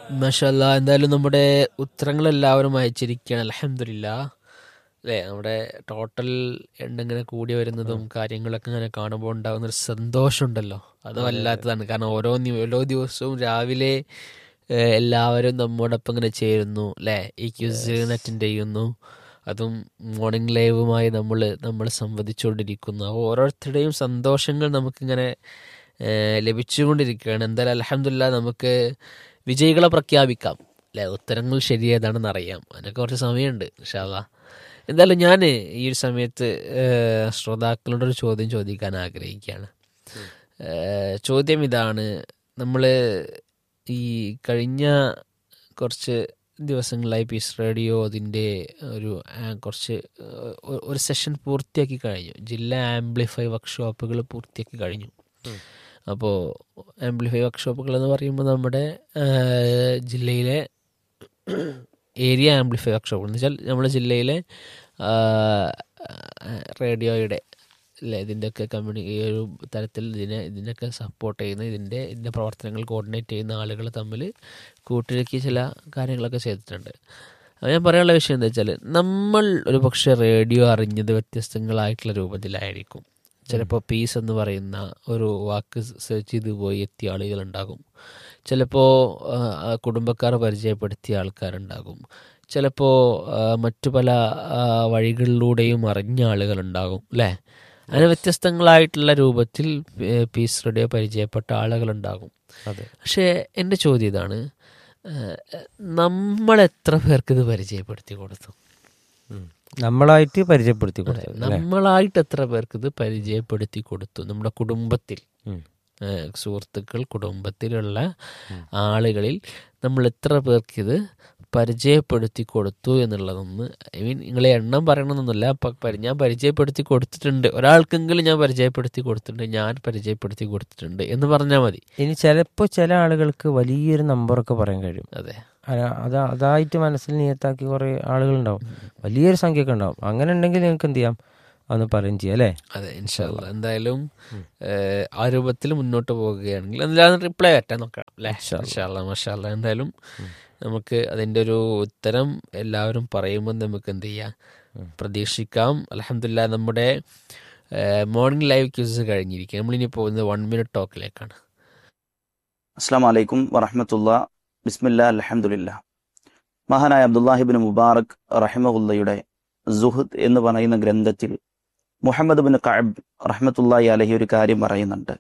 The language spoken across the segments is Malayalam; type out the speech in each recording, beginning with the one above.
മഷല്ല എന്തായാലും നമ്മുടെ ഉത്തരങ്ങൾ എല്ലാവരും അയച്ചിരിക്കുകയാണ് അലഹമില്ല അല്ലേ നമ്മുടെ ടോട്ടൽ എണ്ണ ഇങ്ങനെ കൂടി വരുന്നതും കാര്യങ്ങളൊക്കെ ഇങ്ങനെ കാണുമ്പോൾ ഉണ്ടാകുന്ന ഒരു സന്തോഷമുണ്ടല്ലോ അത് വല്ലാത്തതാണ് കാരണം ഓരോ നി- ഓരോ ദിവസവും രാവിലെ ഏഹ്, എല്ലാവരും നമ്മോടൊപ്പം ഇങ്ങനെ ചേരുന്നു അല്ലേ ഈ ക്യൂസ് അറ്റൻഡ് ചെയ്യുന്നു അതും മോർണിംഗ് ലൈവുമായി നമ്മൾ നമ്മൾ സംവദിച്ചുകൊണ്ടിരിക്കുന്നു അപ്പോൾ ഓരോരുത്തരുടെയും സന്തോഷങ്ങൾ നമുക്കിങ്ങനെ ഏഹ്, ലഭിച്ചുകൊണ്ടിരിക്കുകയാണ് എന്തായാലും അലഹമില്ല നമുക്ക് വിജയികളെ പ്രഖ്യാപിക്കാം അല്ലെ ഉത്തരങ്ങൾ ശരിയേതാണെന്ന് അറിയാം അതിനൊക്കെ കുറച്ച് സമയമുണ്ട് ഇൻഷാല്ലാ എന്തായാലും ഞാൻ ഈ ഒരു സമയത്ത് ഏഹ്, ശ്രോതാക്കളോട് ഒരു ചോദ്യം ചോദിക്കാൻ ആഗ്രഹിക്കുകയാണ് ഏഹ്, ചോദ്യം ഇതാണ് നമ്മൾ ഈ കഴിഞ്ഞ കുറച്ച് ദിവസങ്ങളായി പീസ് റേഡിയോ അതിൻ്റെ ഒരു ആ, കുറച്ച് ഏഹ്, ഒ- ഒരു സെഷൻ പൂർത്തിയാക്കി കഴിഞ്ഞു ജില്ലാ ആംപ്ലിഫൈ വർക്ക്ഷോപ്പുകൾ പൂർത്തിയാക്കി കഴിഞ്ഞു അപ്പോൾ ആംപ്ലിഫൈ വർക്ക്ഷോപ്പുകൾ എന്ന് പറയുമ്പോൾ നമ്മുടെ ഏഹ്, ജില്ലയിലെ ഏരിയ ആംപ്ലിഫൈ വർക്ക്ഷോപ്പ് എന്ന് വെച്ചാൽ നമ്മുടെ ജില്ലയിലെ ആ, റേഡിയോയുടെ അല്ലേ ഇതിൻ്റെയൊക്കെ കമ്മ്യൂണി ഈ ഒരു തരത്തിൽ ഇതിനെ ഇതിനൊക്കെ സപ്പോർട്ട് ചെയ്യുന്ന ഇതിൻ്റെ ഇതിൻ്റെ പ്രവർത്തനങ്ങൾ കോർഡിനേറ്റ് ചെയ്യുന്ന ആളുകൾ തമ്മിൽ കൂട്ടിഴക്കി ചില കാര്യങ്ങളൊക്കെ ചെയ്തിട്ടുണ്ട് അത് ഞാൻ പറയാനുള്ള വിഷയം എന്താ വെച്ചാൽ നമ്മൾ ഒരു പക്ഷേ റേഡിയോ അറിഞ്ഞത് വ്യത്യസ്തങ്ങളായിട്ടുള്ള രൂപത്തിലായിരിക്കും ചിലപ്പോൾ പീസ് എന്ന് പറയുന്ന ഒരു വാക്ക് സെർച്ച് ചെയ്ത് പോയി എത്തിയ ആളുകളുണ്ടാകും ചിലപ്പോൾ കുടുംബക്കാർ പരിചയപ്പെടുത്തിയ ആൾക്കാരുണ്ടാകും ചിലപ്പോൾ മറ്റു പല ആ, വഴികളിലൂടെയും അറിഞ്ഞ ആളുകളുണ്ടാകും അല്ലേ അങ്ങനെ വ്യത്യസ്തങ്ങളായിട്ടുള്ള രൂപത്തിൽ ഏഹ്, പീസ് റേഡിയോ പരിചയപ്പെട്ട ആളുകളുണ്ടാകും അതെ പക്ഷേ എൻ്റെ ചോദ്യം ഇതാണ് ഏഹ്, നമ്മൾ എത്ര പേർക്ക് ഇത് പരിചയപ്പെടുത്തി കൊടുത്തു ഉം. നമ്മളായിട്ട് പരിചയപ്പെടുത്തി കൊടുത്തു അല്ലേ? നമ്മളായിട്ട് എത്ര പേർക്ക് ഇത് പരിചയപ്പെടുത്തി കൊടുത്തു നമ്മുടെ കുടുംബത്തിൽ ഉം. ഏഹ്, സുഹൃത്തുക്കൾ കുടുംബത്തിലുള്ള ആളുകളിൽ നമ്മൾ എത്ര പേർക്ക് ഇത് പരിചയപ്പെടുത്തി കൊടുത്തു എന്നുള്ളതൊന്ന് ഐ മീൻ നിങ്ങളെ എണ്ണം പറയണമെന്നൊന്നുമില്ല പ- പരി- ഞാൻ പരിചയപ്പെടുത്തി കൊടുത്തിട്ടുണ്ട് ഒരാൾക്കെങ്കിലും ഞാൻ പരിചയപ്പെടുത്തി കൊടുത്തിട്ടുണ്ട് ഞാൻ പരിചയപ്പെടുത്തി കൊടുത്തിട്ടുണ്ട് എന്ന് പറഞ്ഞാൽ മതി ഇനി ചിലപ്പോൾ ചില ആളുകൾക്ക് വലിയൊരു നമ്പറൊക്കെ പറയാൻ കഴിയും അതെ അ- അതാ അതായിട്ട് മനസ്സിൽ നിയത്താക്കി കുറേ ആളുകളുണ്ടാവും വലിയൊരു സംഖ്യയൊക്കെ ഉണ്ടാവും അങ്ങനെ ഉണ്ടെങ്കിൽ നിങ്ങൾക്ക് എന്ത് ചെയ്യാം അതൊന്ന് പറയും ചെയ്യാം അല്ലേ അതെ ഇൻഷാല്ല എന്തായാലും ഏഹ്, ആ രൂപത്തിൽ മുന്നോട്ട് പോവുകയാണെങ്കിൽ എന്തായാലും റിപ്ലൈ പറ്റാൻ നോക്കാം അല്ലേ ഇൻഷാല്ല മഷാല്ല എന്തായാലും നമുക്ക് അതിൻ്റെ ഒരു ഉത്തരം എല്ലാവരും പറയുമ്പോൾ നമുക്ക് എന്ത് ചെയ്യാം പ്രതീക്ഷിക്കാം അലഹമില്ല നമ്മുടെ മോർണിംഗ് ലൈവ് ക്യൂസ് കഴിഞ്ഞിരിക്കുക നമ്മളിനി പോകുന്നത് വൺ മിനിറ്റ് ടോക്കിലേക്കാണ് അസ്സാം വലൈക്കും വറഹമത്തുള്ള ബിസ്മില്ല അലഹമുല്ല മഹാനായ അബ്ദുല്ലാഹിബിൻ മുബാറക് റഹിമഹുല്ലയുടെ സുഹദ് എന്ന് പറയുന്ന ഗ്രന്ഥത്തിൽ മുഹമ്മദ് ബിൻ കഅബ് റഹ്മത്തുല്ലാഹി അലഹി ഒരു കാര്യം പറയുന്നുണ്ട്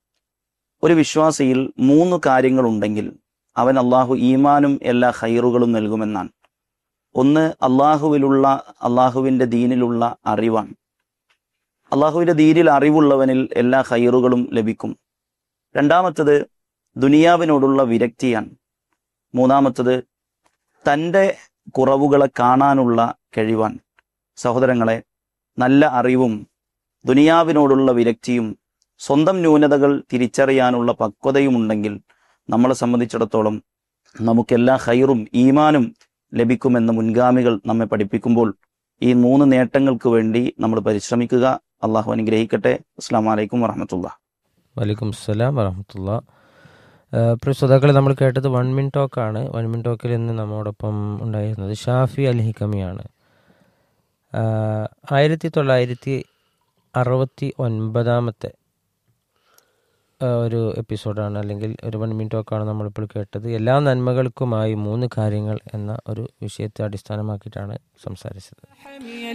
ഒരു വിശ്വാസിയിൽ മൂന്ന് കാര്യങ്ങളുണ്ടെങ്കിൽ അവൻ അള്ളാഹു ഈമാനും എല്ലാ ഹൈറുകളും നൽകുമെന്നാണ് ഒന്ന് അള്ളാഹുവിലുള്ള അള്ളാഹുവിൻ്റെ ദീനിലുള്ള അറിവാണ് അള്ളാഹുവിൻ്റെ ദീനിൽ അറിവുള്ളവനിൽ എല്ലാ ഹൈറുകളും ലഭിക്കും രണ്ടാമത്തത് ദുനിയാവിനോടുള്ള വിരക്തിയാണ് മൂന്നാമത്തത് തൻ്റെ കുറവുകളെ കാണാനുള്ള കഴിവാൻ സഹോദരങ്ങളെ നല്ല അറിവും ദുനിയാവിനോടുള്ള വിരക്തിയും സ്വന്തം ന്യൂനതകൾ തിരിച്ചറിയാനുള്ള പക്വതയും ഉണ്ടെങ്കിൽ നമ്മളെ സംബന്ധിച്ചിടത്തോളം നമുക്കെല്ലാ ഹൈറും ഈമാനും ലഭിക്കുമെന്ന് മുൻഗാമികൾ നമ്മെ പഠിപ്പിക്കുമ്പോൾ ഈ മൂന്ന് നേട്ടങ്ങൾക്ക് വേണ്ടി നമ്മൾ പരിശ്രമിക്കുക അള്ളാഹു അനുഗ്രഹിക്കട്ടെ അസ്സാം വലൈക്കും വറഹമത്തുള്ള വലൈക്കും അസ്സലാം വറഹമത്തുള്ള പ്രിയ ശ്രോതാക്കളെ നമ്മൾ കേട്ടത് വൺ മിൻ ടോക്കാണ് വൺ മിൻ ടോക്കിൽ ഇന്ന് നമ്മോടൊപ്പം ഉണ്ടായിരുന്നത് ഷാഫി അൽ ഹിക്കമിയാണ് ആയിരത്തി തൊള്ളായിരത്തി അറുപത്തി ഒൻപതാമത്തെ ആ, ഒരു എപ്പിസോഡാണ് അല്ലെങ്കിൽ ഒരു വൺ മിൻ ടോക്കാണ് നമ്മളിപ്പോൾ കേട്ടത് എല്ലാ നന്മകൾക്കുമായി മൂന്ന് കാര്യങ്ങൾ എന്ന ഒരു വിഷയത്തെ അടിസ്ഥാനമാക്കിയിട്ടാണ് സംസാരിച്ചത്